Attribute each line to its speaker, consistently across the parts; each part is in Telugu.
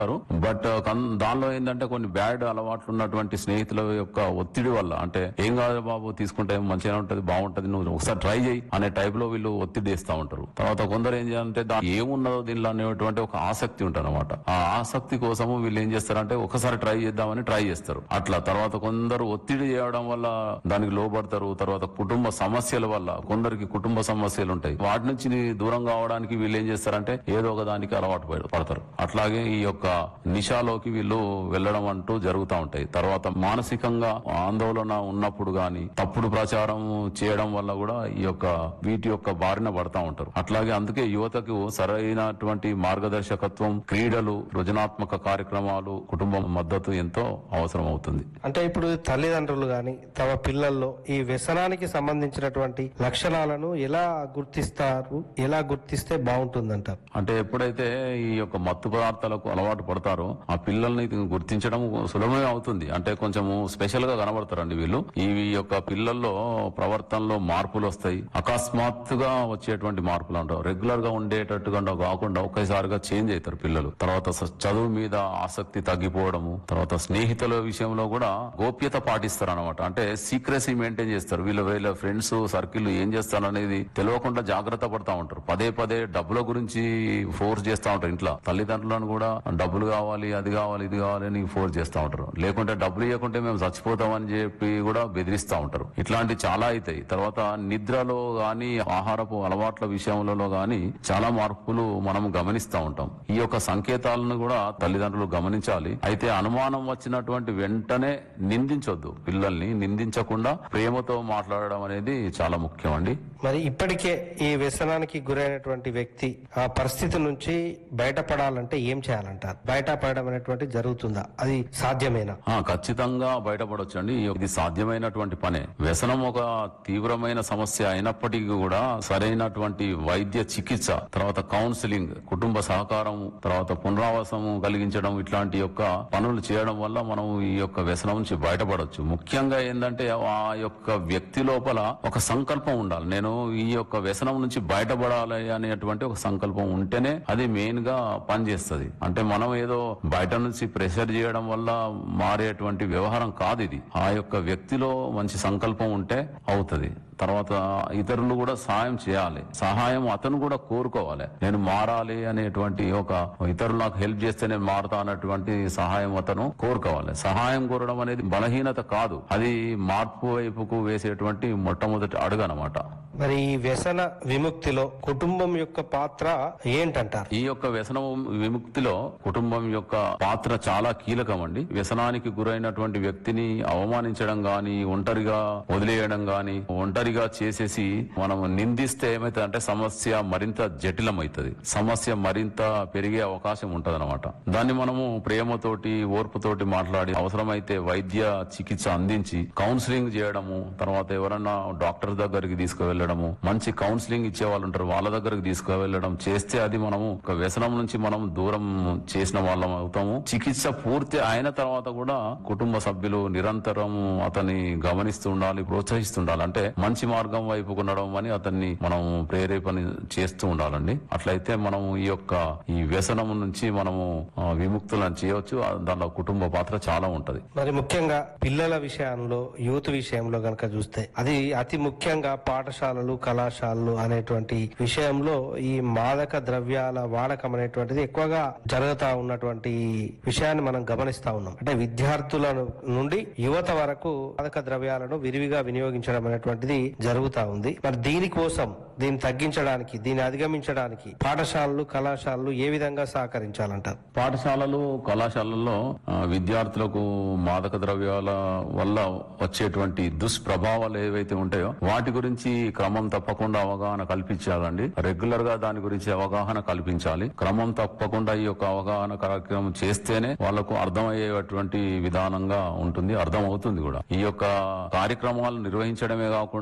Speaker 1: బట్ కన్- దానిలో ఏంటంటే కొన్ని బ్యాడ్ అలవాట్లు ఉన్నటువంటి స్నేహితుల యొక్క ఒత్తిడి వల్ల అంటే ఏం కాదు బాబు తీసుకుంటే మంచిగా ఉంటది బాగుంటది నువ్వు ఒకసారి ట్రై చేయి అనే టైప్ లో వీళ్ళు ఒత్తిడి చేస్తా ఉంటారు తర్వాత కొందరు ఏం చేయాలంటే దా ఏమున్నదో దీనిలో అనేటువంటి ఒక ఆసక్తి ఉంటుంది అనమాట ఆ ఆసక్తి కోసము వీళ్ళు ఏం చేస్తారంటే ఒకసారి ట్రై చేద్దామని ట్రై చేస్తారు అట్లా తర్వాత కొందరు ఒత్తిడి చేయడం వల్ల దానికి లోబడతారు తర్వాత కుటుంబ సమస్యల వల్ల కొందరికి కుటుంబ సమస్యలు ఉంటాయి వాటి నుంచి దూరం కావడానికి వీళ్ళు ఏం చేస్తారంటే ఏదో ఒక దానికి అలవాటు పడ- పడతారు అట్లాగే ఈ యొక్క నిషాలోకి వీళ్ళు వెళ్ళడం అంటూ జరుగుతూ ఉంటాయి తర్వాత మానసికంగా ఆందోళన ఉన్నప్పుడు గాని తప్పుడు ప్రచారం చేయడం వల్ల కూడా ఈ యొక్క వీటి యొక్క బారిన పడతా ఉంటారు అట్లాగే అందుకే యువతకు సరైనటువంటి మార్గదర్శకత్వం క్రీడలు సృజనాత్మక కార్యక్రమాలు కుటుంబం మద్దతు ఎంతో అవసరం అవుతుంది
Speaker 2: అంటే ఇప్పుడు తల్లిదండ్రులు గాని తమ పిల్లల్లో ఈ వ్యసనానికి సంబంధించినటువంటి లక్షణాలను ఎలా గుర్తిస్తారు ఎలా గుర్తిస్తే బాగుంటుందంటారు
Speaker 1: అంటే ఎప్పుడైతే ఈ యొక్క మత్తు పదార్థాలకు అలవాటు పడతారో ఆ పిల్లల్ని గుర్తించడం సులభమే అవుతుంది అంటే కొంచెము స్పెషల్ గా కనబడతారండి వీళ్ళు ఈ యొక్క పిల్లల్లో ప్రవర్తనలో మార్పులు వస్తాయి అకస్మాత్తుగా వచ్చేటువంటి మార్పులు అంటారు రెగ్యులర్ గా ఉండేటట్టుగా కాకుండా ఒకేసారిగా చేంజ్ అవుతారు పిల్లలు తర్వాత స- చదువు మీద ఆసక్తి తగ్గిపోవడము తర్వాత స్నేహితుల విషయంలో కూడా గోప్యత పాటిస్తారు అనమాట అంటే సీక్రసీ మెయింటైన్ చేస్తారు వీళ్ళ వీళ్ళ ఫ్రెండ్స్ సర్కిల్ ఏం చేస్తారు అనేది తెలియకుండా జాగ్రత్త పడతా ఉంటారు పదే పదే డబ్బుల గురించి ఫోర్స్ చేస్తా ఉంటారు ఇంట్లో తల్లిదండ్రులను కూడా డబ్బులు కావాలి అది కావాలి ఇది కావాలి అని ఫోర్స్ చేస్తా ఉంటారు లేకుంటే డబ్బులు ఇవ్వకుంటే మేము చచ్చిపోతామని చెప్పి కూడా బెదిరిస్తా ఉంటారు ఇట్లాంటి చాలా అవుతాయి తర్వాత నిద్రలో గాని ఆహారపు అలవాట్ల విషయంలో గాని చాలా మార్పులు మనం గమనిస్తా ఉంటాం ఈ యొక్క సంకేతాలను కూడా తల్లిదండ్రులు గమనించాలి అయితే అనుమానం వచ్చినటువంటి వెంటనే నిందించొద్దు పిల్లల్ని నిందించకుండా ప్రేమతో మాట్లాడడం అనేది చాలా ముఖ్యం అండి
Speaker 2: మరి ఇప్పటికే ఈ వ్యసనానికి గురైనటువంటి వ్యక్తి ఆ పరిస్థితి నుంచి బయటపడాలంటే ఏం చేయాలంటారు బయటపడడం అనేటువంటి జరుగుతుందా అది సాధ్యమేనా
Speaker 1: ఆ ఖచ్చితంగా బయటపడొచ్చండి ఇది సాధ్యమైనటువంటి పనే వ్యసనం ఒక తీవ్రమైన సమస్య అయినప్పటికీ కూడా సరైనటువంటి వైద్య చికిత్స తర్వాత కౌన్సిలింగ్ కుటుంబ సహకారం తర్వాత పునరావాసము కలిగించడం ఇట్లాంటి యొక్క పనులు చేయడం వల్ల మనం ఈ యొక్క వ్యసనం నుంచి బయటపడొచ్చు ముఖ్యంగా ఏంటంటే ఆ యొక్క వ్యక్తి లోపల ఒక సంకల్పం ఉండాలి నేను ఈ యొక్క వ్యసనం నుంచి బయటపడాలి అనేటువంటి ఒక సంకల్పం ఉంటేనే అది మెయిన్ గా పనిచేస్తుంది అంటే మనం ఏదో బయట నుంచి ప్రెషర్ చేయడం వల్ల మారేటువంటి వ్యవహారం కాదు ఇది ఆ యొక్క వ్యక్తిలో మంచి సంకల్పం ఉంటే అవుతుంది తర్వాత ఇతరులు కూడా సహాయం చేయాలి సహాయం అతను కూడా కోరుకోవాలి నేను మారాలి అనేటువంటి ఒక ఇతరులు నాకు హెల్ప్ చేస్తే నేను మారుతా అన్నటువంటి సహాయం అతను కోరుకోవాలి సహాయం కోరడం అనేది బలహీనత కాదు అది మార్పు వైపుకు వేసేటువంటి మొట్టమొదటి అడుగు అనమాట
Speaker 2: మరి ఈ వ్యసన విముక్తిలో కుటుంబం యొక్క పాత్ర ఏంటంటారు
Speaker 1: ఈ యొక్క వ్యసనం విముక్తిలో కుటుంబం యొక్క పాత్ర చాలా కీలకం అండి వ్యసనానికి గురైనటువంటి వ్యక్తిని అవమానించడం గాని ఒంటరిగా వదిలేయడం గాని ఒంటరిగా చేసేసి మనం నిందిస్తే ఏమైతుంది అంటే సమస్య మరింత జటిలమవుతుంది సమస్య మరింత పెరిగే అవకాశం ఉంటది దాన్ని మనము ప్రేమతోటి ఓర్పుతోటి మాట్లాడి అవసరమైతే వైద్య చికిత్స అందించి కౌన్సిలింగ్ చేయడము తర్వాత ఎవరన్నా డాక్టర్ దగ్గరికి తీసుకువెళ్ళడము మంచి కౌన్సిలింగ్ ఇచ్చే వాళ్ళు ఉంటారు వాళ్ళ దగ్గరికి తీసుకువెళ్ళడం చేస్తే అది మనము ఒక వ్యసనం నుంచి మనం దూరం చేసిన వాళ్ళం అవుతాము చికిత్స పూర్తి అయిన తర్వాత కూడా కుటుంబ సభ్యులు నిరంతరం అతన్ని గమనిస్తూ ఉండాలి ప్రోత్సహిస్తుండాలి అంటే మంచి మార్గం వైపు ఉండడం అని అతన్ని మనం ప్రేరేపణ చేస్తూ ఉండాలండి అట్లయితే మనం ఈ యొక్క ఈ వ్యసనం నుంచి మనము ఆ, విముక్తులను చేయవచ్చు ఆ, దానిలో కుటుంబ పాత్ర చాలా ఉంటది
Speaker 2: మరి ముఖ్యంగా పిల్లల విషయంలో యూత్ విషయంలో గనక చూస్తే అది అతి ముఖ్యంగా పాఠశాలలు కళాశాలలు అనేటువంటి విషయంలో ఈ మాదక ద్రవ్యాల వాడకం అనేటువంటిది ఎక్కువగా జరుగుతా ఉన్నటువంటి విషయాన్ని మనం గమనిస్తా ఉన్నాం అంటే విద్యార్థుల నుండి యువత వరకు మాదక ద్రవ్యాలను విరివిగా వినియోగించడం అనేటువంటిది జరుగుతా ఉంది మరి దీనికోసం దీన్ని తగ్గించడానికి దీన్ని అధిగమించడానికి పాఠశాలలు కళాశాలలు ఏ విధంగా సహకరించాలంటారు
Speaker 1: పాఠశాలలు కళాశాలల్లో ఆ, విద్యార్థులకు మాదక ద్రవ్యాల వల్ల వచ్చేటువంటి దుష్ప్రభావాలు ఏవైతే ఉంటాయో వాటి గురించి క్రమం తప్పకుండా అవగాహన కల్పించాలండి రెగ్యులర్ గా దాని గురించి అవగాహన కల్పించాలి క్రమం తప్పకుండా ఈ యొక్క అవగాహన కార్యక్రమం చేస్తేనే వాళ్ళకు అర్థమయ్యేటువంటి విధానంగా ఉంటుంది అర్థం అవుతుంది కూడా ఈ యొక్క కార్యక్రమాలు నిర్వహించడమే కాకుండా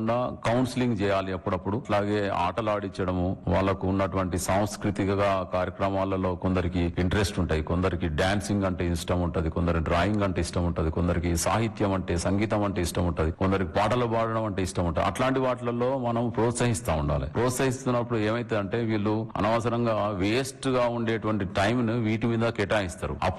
Speaker 1: కాకుండా కౌన్సిలింగ్ చేయాలి అప్పుడప్పుడు అలాగే ఆటలు ఆడించడము వాళ్ళకు ఉన్నటువంటి సాంస్కృతిక కార్యక్రమాలలో కొందరికి ఇంట్రెస్ట్ ఉంటాయి కొందరికి డాన్సింగ్ అంటే ఇష్టం ఉంటది కొందరికి డ్రాయింగ్ అంటే ఇష్టం ఉంటది కొందరికి సాహిత్యం అంటే సంగీతం అంటే ఇష్టం ఉంటది కొందరికి పాటలు పాడడం అంటే ఇష్టం ఉంటది అట్లాంటి వాటిలలో మనం ప్రోత్సహిస్తా ఉండాలి ప్రోత్సహిస్తున్నప్పుడు ఏమైతే అంటే వీళ్ళు అనవసరంగా వేస్ట్ గా ఉండేటువంటి టైం ను వీటి మీద కేటాయిస్తారు